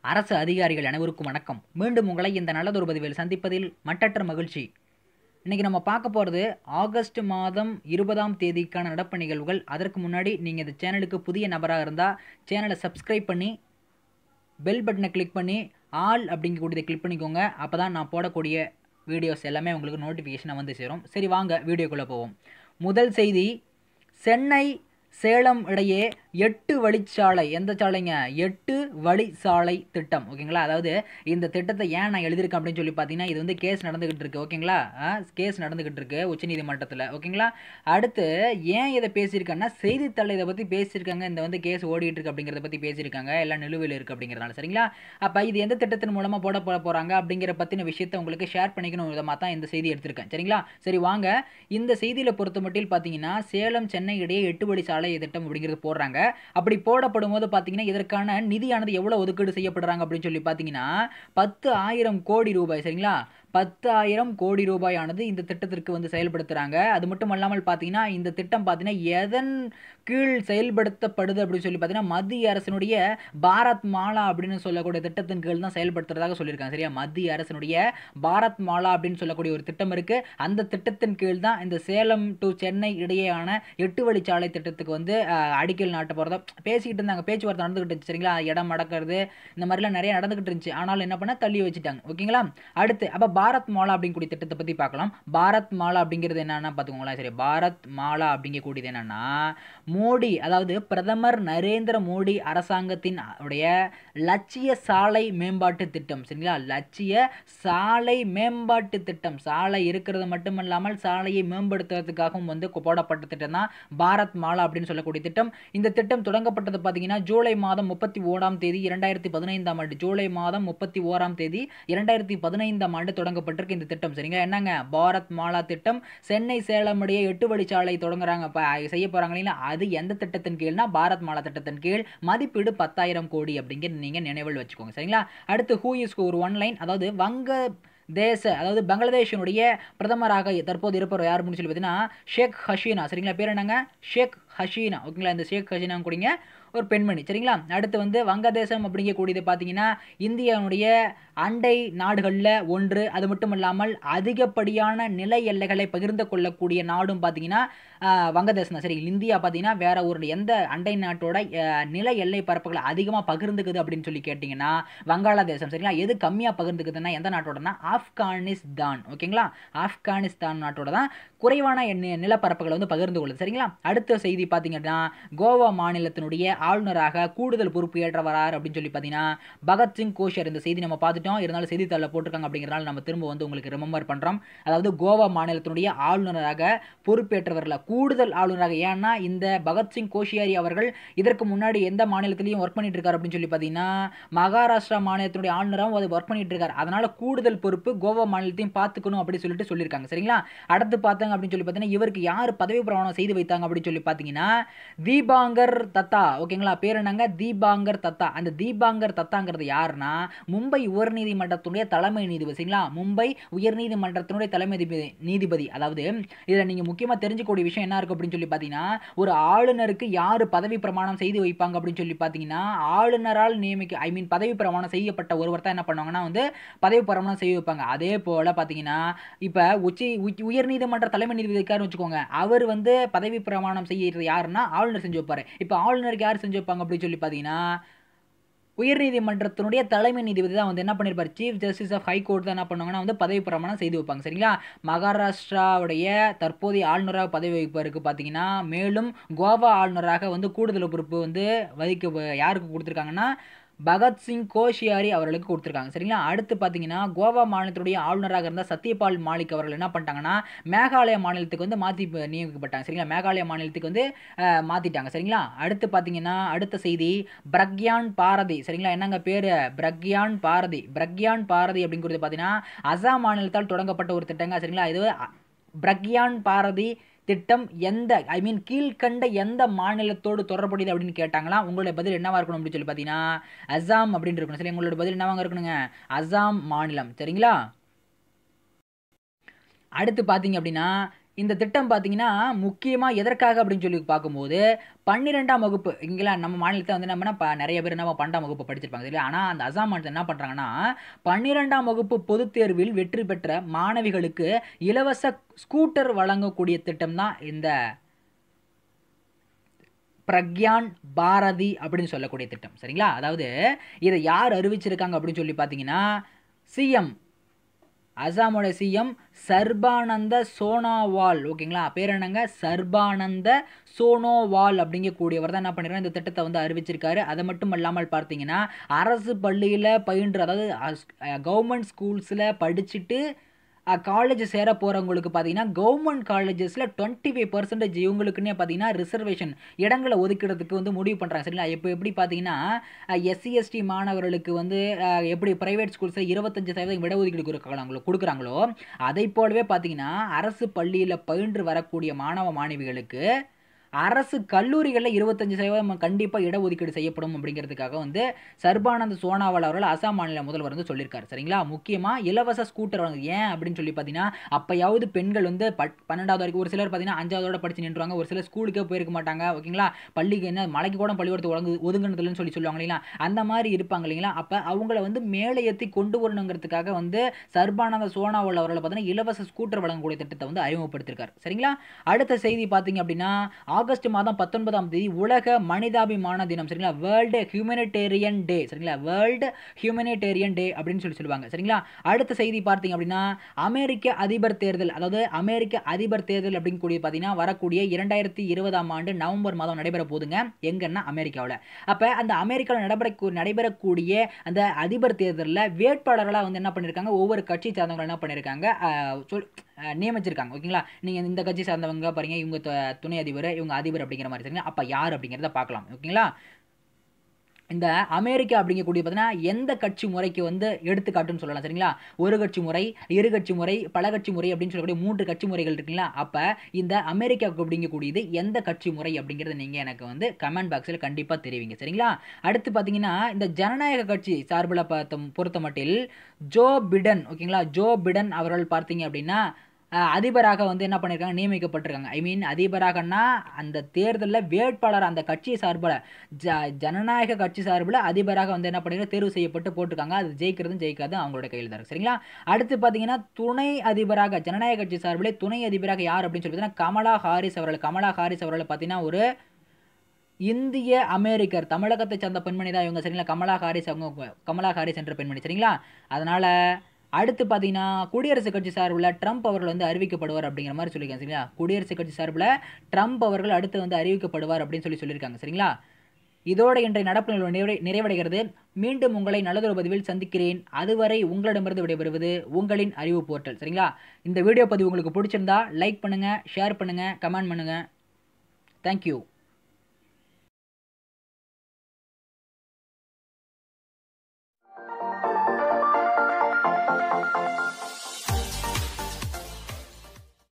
அரசு அதிகாரிகள் அனைவருக்கும் வணக்கம் மீண்டும் உங்களை இந்த நல்லதொரு பதிவில் சந்திப்பதில் மட்டற்ற மகிழ்ச்சி இன்றைக்கி நம்ம பார்க்க போகிறது ஆகஸ்ட் மாதம் இருபதாம் தேதிக்கான நடப்பு நிகழ்வுகள் அதற்கு முன்னாடி நீங்கள் இந்த சேனலுக்கு புதிய நபராக இருந்தால் சேனலை சப்ஸ்கிரைப் பண்ணி பெல் பட்டனை கிளிக் பண்ணி ஆல் அப்படிங்கக்கூடியதை கிளிக் பண்ணிக்கோங்க அப்போ தான் நான் போடக்கூடிய வீடியோஸ் எல்லாமே உங்களுக்கு நோட்டிஃபிகேஷனாக வந்து சேரும் சரி வாங்க வீடியோக்குள்ளே போவோம் முதல் செய்தி சென்னை சேலம் இடையே எட்டு வழிச்சாலை எந்த சாலைங்க எட்டு வழிச்சாலை திட்டம் ஓகேங்களா அதாவது இந்த திட்டத்தை ஏன் நான் எழுதியிருக்கேன் அப்படின்னு சொல்லி பார்த்தீங்கன்னா இது வந்து கேஸ் நடந்துகிட்டு இருக்கு ஓகேங்களா கேஸ் நடந்துகிட்டு இருக்கு உச்சநீதிமன்றத்தில் ஓகேங்களா அடுத்து ஏன் இதை பேசியிருக்கேன்னா செய்தித்தாள் இதை பற்றி பேசியிருக்காங்க இந்த வந்து கேஸ் ஓடிட்டு இருக்கு அப்படிங்கிறத பற்றி பேசியிருக்காங்க எல்லாம் நிலுவையில் இருக்குது அப்படிங்கிறதுனால சரிங்களா அப்போ இது எந்த திட்டத்தின் மூலமாக போட போட போகிறாங்க அப்படிங்கிற பற்றின விஷயத்தை உங்களுக்கு ஷேர் பண்ணிக்கணும் விதமாக தான் இந்த செய்தி எடுத்திருக்கேன் சரிங்களா சரி வாங்க இந்த செய்தியில் பொறுத்த மட்டும் பார்த்தீங்கன்னா சேலம் சென்னை இடையே எட்டு வழி சாலை திட்டம் அப்படிங்கிறது போடுறாங்க அப்படி போடப்படும் போது பார்த்தீங்கன்னா இதற்கான நிதியானது எவ்வளோ ஒதுக்கீடு செய்யப்படுறாங்க அப்படின்னு சொல்லி பார்த்தீங்கன்னா பத்து ஆயிரம் கோடி ரூபாய் சரிங்களா பத்தாயிரம் கோடி ரூபாயானது இந்த திட்டத்திற்கு வந்து செயல்படுத்துகிறாங்க அது மட்டும் இல்லாமல் பார்த்தீங்கன்னா இந்த திட்டம் பார்த்தீங்கன்னா எதன் கீழ் செயல்படுத்தப்படுது அப்படின்னு சொல்லி பார்த்தீங்கன்னா மத்திய அரசினுடைய பாரத் மாலா அப்படின்னு சொல்லக்கூடிய திட்டத்தின் கீழ் தான் செயல்படுத்துறதாக சொல்லியிருக்காங்க சரியா மத்திய அரசினுடைய பாரத் மாலா அப்படின்னு சொல்லக்கூடிய ஒரு திட்டம் இருக்குது அந்த திட்டத்தின் கீழ் தான் இந்த சேலம் டு சென்னை இடையேயான எட்டு வழிச்சாலை திட்டத்துக்கு வந்து அடிக்கல் நாட்ட போகிறதா பேசிக்கிட்டு இருந்தாங்க பேச்சுவார்த்தை நடந்துகிட்டு இருந்துச்சு சரிங்களா இடம் அடக்கிறது இந்த மாதிரிலாம் நிறைய நடந்துகிட்டு இருந்துச்சு ஆனாலும் என்ன பண்ண தள்ளி வச்சுட்டாங்க ஓகேங்களா அடுத்து அப்போ பாரத் மாலா அப்படிங்கக்கூடிய திட்டத்தை பற்றி பார்க்கலாம் பாரத் மாலா அப்படிங்கிறது என்னன்னா பார்த்துக்கோங்களேன் சரி பாரத் மாலா அப்படிங்கக்கூடியது என்னன்னா மோடி அதாவது பிரதமர் நரேந்திர மோடி அரசாங்கத்தின் உடைய லட்சிய சாலை மேம்பாட்டு திட்டம் சரிங்களா லட்சிய சாலை மேம்பாட்டு திட்டம் சாலை இருக்கிறது மட்டுமல்லாமல் சாலையை மேம்படுத்துறதுக்காகவும் வந்து போடப்பட்ட திட்டம் தான் பாரத் மாலா அப்படின்னு சொல்லக்கூடிய திட்டம் இந்த திட்டம் தொடங்கப்பட்டது பார்த்தீங்கன்னா ஜூலை மாதம் முப்பத்தி ஓராம் தேதி இரண்டாயிரத்தி பதினைந்தாம் ஆண்டு ஜூலை மாதம் முப்பத்தி ஓராம் தேதி இரண்டாயிரத்தி பதினைந்தாம் ஆண்டு தொடங்கப்பட்டிருக்கு இந்த திட்டம் சரிங்களா என்னங்க பாரத் மாலா திட்டம் சென்னை சேலம் இடையே எட்டு வழிச்சாலை தொடங்குறாங்க செய்ய போறாங்க இல்லைங்களா அது எந்த திட்டத்தின் கீழ்னா பாரத் மாலா திட்டத்தின் கீழ் மதிப்பீடு பத்தாயிரம் கோடி அப்படிங்கிற நீங்க நினைவில் வச்சுக்கோங்க சரிங்களா அடுத்து ஹூ இஸ் ஒரு ஒன்லைன் அதாவது வங்க தேச அதாவது பங்களாதேஷனுடைய பிரதமராக தற்போது இருப்பவர் யார் அப்படின்னு சொல்லி பார்த்தீங்கன்னா ஷேக் ஹஷீனா சரிங்களா பேர் என்னங்க ஷேக் ஹஷீனா ஓகேங்களா இந்த ஷேக் ஹஷீனா கூடிங்க ஒரு பெண்மணி சரிங்களா அடுத்து வந்து வங்கதேசம் அப்படிங்கக்கூடியது பார்த்தீங்கன்னா இந்தியாவுடைய அண்டை நாடுகளில் ஒன்று அது மட்டும் இல்லாமல் அதிகப்படியான நில எல்லைகளை பகிர்ந்து கொள்ளக்கூடிய நாடும் பார்த்தீங்கன்னா வங்கதேசம் தான் சரி இந்தியா பார்த்தீங்கன்னா வேற ஒரு எந்த அண்டை நாட்டோட நில எல்லை பரப்புகளை அதிகமாக பகிர்ந்துக்குது அப்படின்னு சொல்லி கேட்டிங்கன்னா வங்காளதேசம் சரிங்களா எது கம்மியாக பகிர்ந்துக்குதுன்னா எந்த நாட்டோடனா ஆப்கானிஸ்தான் ஓகேங்களா ஆப்கானிஸ்தான் நாட்டோட தான் குறைவான நிலப்பரப்புகளை வந்து பகிர்ந்து கொள்ளுது சரிங்களா அடுத்த செய்தி பார்த்தீங்கன்னா கோவா மாநிலத்தினுடைய ஆளுநராக கூடுதல் பொறுப்பு ஏற்ற வரார் அப்படின்னு சொல்லி பார்த்தீங்கன்னா பகத்சிங் கோஷர் இந்த செய்தி நம்ம பார்த்துட்டோம் இருந்தாலும் செய்தித்தாளில் போட்டிருக்காங்க அப்படிங்கிறனால நம்ம திரும்ப வந்து உங்களுக்கு ரிமெம்பர் பண்ணுறோம் அதாவது கோவா மாநிலத்தினுடைய ஆளுநராக பொறுப்பேற்றவரில் கூடுதல் ஆளுநராக ஏன்னா இந்த பகத்சிங் கோஷியாரி அவர்கள் இதற்கு முன்னாடி எந்த மாநிலத்திலையும் ஒர்க் பண்ணிட்டு இருக்காரு அப்படின்னு சொல்லி பார்த்தீங்கன்னா மகாராஷ்டிரா மாநிலத்தினுடைய ஆளுநராகவும் அது ஒர்க் பண்ணிட்டு இருக்காரு அதனால கூடுதல் பொறுப்பு கோவா மாநிலத்தையும் பார்த்துக்கணும் அப்படின்னு சொல்லிட்டு சொல்லியிருக்காங்க சரிங்களா அடுத்து பார்த்தாங்க அப்படின்னு சொல்லி பார்த்தீங்கன்னா இவருக்கு யார் பதவி பிரமாணம் செய்து வைத்தாங்க அப்படின்னு சொல்லி பார்த்தீங்கன்னா தீபாங்கர் தத்தா ஓகேங்களா பேர் என்னங்க தீபாங்கர் தத்தா அந்த தீபாங்கர் தத்தாங்கிறது யாருன்னா மும்பை உயர்நீதிமன்றத்தினுடைய தலைமை நீதிபதி சரிங்களா மும்பை உயர்நீதிமன்றத்தினுடைய தலைமை நீதிபதி அதாவது இதில் நீங்கள் முக்கியமாக தெரிஞ்சுக்கூடிய விஷயம் என்ன இருக்குது அப்படின்னு சொல்லி பார்த்தீங்கன்னா ஒரு ஆளுநருக்கு யார் பதவி பிரமாணம் செய்து வைப்பாங்க அப்படின்னு சொல்லி பார்த்தீங்கன்னா ஆளுநரால் நியமிக்க ஐ மீன் பதவி பிரமாணம் செய்யப்பட்ட ஒருவர் தான் என்ன பண்ணுவாங்கன்னா வந்து பதவி பிரமாணம் செய்ய வைப்பாங்க அதே போல் பார்த்தீங்கன்னா இப்போ உச்சி உயர்நீதிமன்ற தலைமை நீதிபதிக்காரன்னு வச்சுக்கோங்க அவர் வந்து பதவி பிரமாணம் செய்யறது யாருன்னா ஆளுநர் செஞ்சு வைப்பார் இப்போ ஆளுநருக்கு யார் செஞ்சு வைப்பாங்க அப்படின்னு சொல்லி பார்த்தீங்கன்னா உயர்நீதிமன்றத்தினுடைய தலைமை நீதிபதி தான் வந்து என்ன பண்ணியிருப்பார் chief justice of high court தான் என்ன பண்ணுவாங்கன்னா வந்து பதவி பிரமாணம் செய்து வைப்பாங்க சரிங்களா மகாராஷ்டிராவுடைய தற்போதைய ஆளுநராக பதவி வகிப்பவருக்கு பார்த்தீங்கன்னா மேலும் கோவா ஆளுநராக வந்து கூடுதல் பொறுப்பு வந்து வகிக்க யாருக்கு கொடுத்துருக்காங்கன்னா பகத்சிங் கோஷியாரி அவர்களுக்கு கொடுத்துருக்காங்க சரிங்களா அடுத்து பார்த்தீங்கன்னா கோவா மாநிலத்துடைய ஆளுநராக இருந்த சத்யபால் மாலிக் அவர்கள் என்ன பண்ணிட்டாங்கன்னா மேகாலய மாநிலத்துக்கு வந்து மாற்றி நியமிக்கப்பட்டாங்க சரிங்களா மேகாலய மாநிலத்துக்கு வந்து மாற்றிட்டாங்க சரிங்களா அடுத்து பார்த்தீங்கன்னா அடுத்த செய்தி பிரக்யான் பாரதி சரிங்களா என்னங்க பேர் பிரக்யான் பாரதி பிரக்யான் பாரதி அப்படிங்கிறது பார்த்தீங்கன்னா அசாம் மாநிலத்தால் தொடங்கப்பட்ட ஒரு திட்டங்க சரிங்களா இது பிரக்யான் பாரதி திட்டம் எந்த ஐ மீன் கீழ்கண்ட எந்த மாநிலத்தோடு தொடர்புடையது அப்படின்னு கேட்டாங்களா உங்களுடைய பதில் என்னவா இருக்கணும் அப்படின்னு சொல்லி பார்த்தீங்கன்னா அசாம் அப்படின்னு இருக்கணும் சரி உங்களோட பதில் என்னவாங்க இருக்கணுங்க அசாம் மாநிலம் சரிங்களா அடுத்து பார்த்தீங்க அப்படின்னா இந்த திட்டம் பார்த்தீங்கன்னா முக்கியமாக எதற்காக அப்படின்னு சொல்லி பார்க்கும்போது பன்னிரெண்டாம் வகுப்பு இங்கெல்லாம் நம்ம மாநிலத்தில் வந்து என்னன்னா ப நிறைய பேர் நம்ம பன்னெண்டாம் வகுப்பு படிச்சிருப்பாங்க இல்லையா ஆனால் அந்த அசாம் மாநிலத்தில் என்ன பண்ணுறாங்கன்னா பன்னிரெண்டாம் வகுப்பு பொதுத் தேர்வில் வெற்றி பெற்ற மாணவிகளுக்கு இலவச ஸ்கூட்டர் வழங்கக்கூடிய திட்டம் தான் இந்த பிரக்யான் பாரதி அப்படின்னு சொல்லக்கூடிய திட்டம் சரிங்களா அதாவது இதை யார் அறிவிச்சிருக்காங்க அப்படின்னு சொல்லி பார்த்தீங்கன்னா சிஎம் அசாமோட சிஎம் சர்பானந்த சோனாவால் ஓகேங்களா பேர் என்னங்க சர்பானந்த சோனோவால் அப்படிங்கக்கூடியவர் தான் என்ன பண்ணிருக்காரு இந்த திட்டத்தை வந்து அறிவிச்சிருக்காரு அது மட்டும் இல்லாமல் பார்த்தீங்கன்னா அரசு பள்ளியில் பயின்று அதாவது கவர்மெண்ட் ஸ்கூல்ஸில் படிச்சுட்டு காலேஜ் சேர போகிறவங்களுக்கு பார்த்தீங்கன்னா கவர்மெண்ட் காலேஜஸில் டுவெண்ட்டி ஃபைவ் பர்சன்டேஜ் இவங்களுக்குன்னே பார்த்தீங்கன்னா ரிசர்வேஷன் இடங்களை ஒதுக்கிறதுக்கு வந்து முடிவு பண்ணுறாங்க சரிங்களா இப்போ எப்படி பார்த்தீங்கன்னா எஸ்சி எஸ்டி மாணவர்களுக்கு வந்து அஹ், எப்படி ப்ரைவேட் ஸ்கூல்ஸில் இருபத்தஞ்சு சதவீதம் இடஒதுக்கீடு கொடுக்குறாங்களோ கொடுக்குறாங்களோ அதை போலவே பார்த்தீங்கன்னா அரசு பள்ளியில் பயின்று வரக்கூடிய மாணவ மாணவிகளுக்கு அரசு கல்லூரிகளில் இருபத்தஞ்சு சதவீதம் கண்டிப்பாக இடஒதுக்கீடு செய்யப்படும் அப்படிங்கிறதுக்காக வந்து சர்பானந்த் சோனாவால் அவர்கள் அசாம் மாநில முதல்வர் வந்து சொல்லியிருக்காரு சரிங்களா முக்கியமாக இலவச ஸ்கூட்டர் வழங்கு ஏன் அப்படின்னு சொல்லி பார்த்தீங்கன்னா அப்பயாவது பெண்கள் வந்து பட் பன்னெண்டாவது வரைக்கும் ஒரு சிலர் பார்த்தீங்கன்னா அஞ்சாவதோட படிச்சு நின்றுவாங்க ஒரு சிலர் ஸ்கூலுக்கே போயிருக்க மாட்டாங்க ஓகேங்களா பள்ளிக்கு என்ன மலைக்கு கூட பள்ளிக்கூடத்து ஒழுங்கு ஒதுங்கினதுலன்னு சொல்லி சொல்லுவாங்க இல்லைங்களா அந்த மாதிரி இருப்பாங்க இல்லைங்களா அப்போ அவங்கள வந்து மேலே ஏற்றி கொண்டு வரணுங்கிறதுக்காக வந்து சர்பானந்த சோனாவால் அவர்களை பார்த்தீங்கன்னா இலவச ஸ்கூட்டர் வழங்கக்கூடிய திட்டத்தை வந்து அறிமுகப்படுத்திருக்காரு சரிங்களா அடுத்த செய்தி பார்த்தீங்க அப்படின்னா ஆகஸ்ட் மாதம் பத்தொன்பதாம் தேதி உலக மனிதாபிமான தினம் சரிங்களா வேர்ல்டு ஹியூமனிடேரியன் டே சரிங்களா வேர்ல்டு ஹியூமனிடேரியன் டே அப்படின்னு சொல்லி சொல்லுவாங்க சரிங்களா அடுத்த செய்தி பார்த்தீங்க அப்படின்னா அமெரிக்க அதிபர் தேர்தல் அதாவது அமெரிக்க அதிபர் தேர்தல் அப்படின்னு கூடிய பார்த்தீங்கன்னா வரக்கூடிய இரண்டாயிரத்தி இருபதாம் ஆண்டு நவம்பர் மாதம் நடைபெற போதுங்க எங்கன்னா அமெரிக்காவில் அப்போ அந்த அமெரிக்காவில் நடைபெற நடைபெறக்கூடிய அந்த அதிபர் தேர்தலில் வேட்பாளர்களாக வந்து என்ன பண்ணியிருக்காங்க ஒவ்வொரு கட்சி சார்ந்தவங்க என்ன பண்ணியிருக்காங்க ஆஹ் சொல் அஹ் நியமிச்சிருக்காங்க ஓகேங்களா நீங்கள் இந்த கட்சி சார்ந்தவங்க பாருங்க இவங்க து- துணை அதிபர் இவங்க அதிபர் அப்படிங்கிற மாதிரி சரிங்களா அப்போ யார் அப்படிங்கிறத பார்க்கலாம் ஓகேங்களா இந்த அமெரிக்கா அப்படிங்கக்கூடிய பார்த்தீங்கன்னா எந்த கட்சி முறைக்கு வந்து எடுத்துக்காட்டுன்னு சொல்லலாம் சரிங்களா ஒரு கட்சி முறை இரு கட்சி முறை பல கட்சி முறை அப்படின்னு சொல்லக்கூடிய மூன்று கட்சி முறைகள் இருக்குங்களா அப்போ இந்த அமெரிக்கா அப்படிங்கக்கூடியது எந்த கட்சி முறை அப்படிங்கிறத நீங்கள் எனக்கு வந்து கமெண்ட் பாக்ஸில் கண்டிப்பாக தெரிவிங்க சரிங்களா அடுத்து பார்த்தீங்கன்னா இந்த ஜனநாயக கட்சி சார்பில் பார்த்த பொறுத்த மட்டில் ஜோ பிடன் ஓகேங்களா ஜோ பிடன் அவர்கள் பார்த்தீங்க அப்படின்னா அஹ், அதிபராக வந்து என்ன பண்ணியிருக்காங்க நியமிக்கப்பட்டிருக்காங்க ஐ மீன் அதிபராகன்னா அந்த தேர்தலில் வேட்பாளர் அந்த கட்சி சார்பில் ஜ ஜனநாயக கட்சி சார்பில் அதிபராக வந்து என்ன பண்ணிருக்காங்க தேர்வு செய்யப்பட்டு போட்டிருக்காங்க அது ஜெயிக்கிறதும் ஜெயிக்காதும் அவங்களோட கையில் தான் இருக்கு சரிங்களா அடுத்து பார்த்தீங்கன்னா துணை அதிபராக ஜனநாயக கட்சி சார்பில் துணை அதிபராக யார் அப்படின்னு சொல்லி பார்த்தீங்கன்னா கமலா ஹாரிஸ் அவர்கள் கமலா ஹாரிஸ் அவர்கள் பார்த்தீங்கன்னா ஒரு இந்திய அமெரிக்கர் தமிழகத்தை சார்ந்த பெண்மணி தான் இவங்க சரிங்களா கமலா ஹாரிஸ் அவங்க கமலா ஹாரிஸ் என்ற பெண்மணி சரிங்களா அதனால அடுத்து பார்த்தீங்கன்னா குடியரசுக் கட்சி சார்பில் ட்ரம்ப் அவர்கள் வந்து அறிவிக்கப்படுவார் அப்படிங்கிற மாதிரி சொல்லியிருக்காங்க சரிங்களா குடியரசுக் கட்சி சார்பில் ட்ரம்ப் அவர்கள் அடுத்து வந்து அறிவிக்கப்படுவார் அப்படின்னு சொல்லி சொல்லியிருக்காங்க சரிங்களா இதோட இன்றைய நடப்பு நிகழ்வு நிறைவடை நிறைவடைகிறது மீண்டும் உங்களை நல்லதொரு பதிவில் சந்திக்கிறேன் அதுவரை உங்களிடமிருந்து விடைபெறுவது உங்களின் அறிவு போர்ட்டல் சரிங்களா இந்த வீடியோ பதிவு உங்களுக்கு பிடிச்சிருந்தா லைக் பண்ணுங்க ஷேர் பண்ணுங்க கமெண்ட் பண்ணுங்க தேங்க்யூ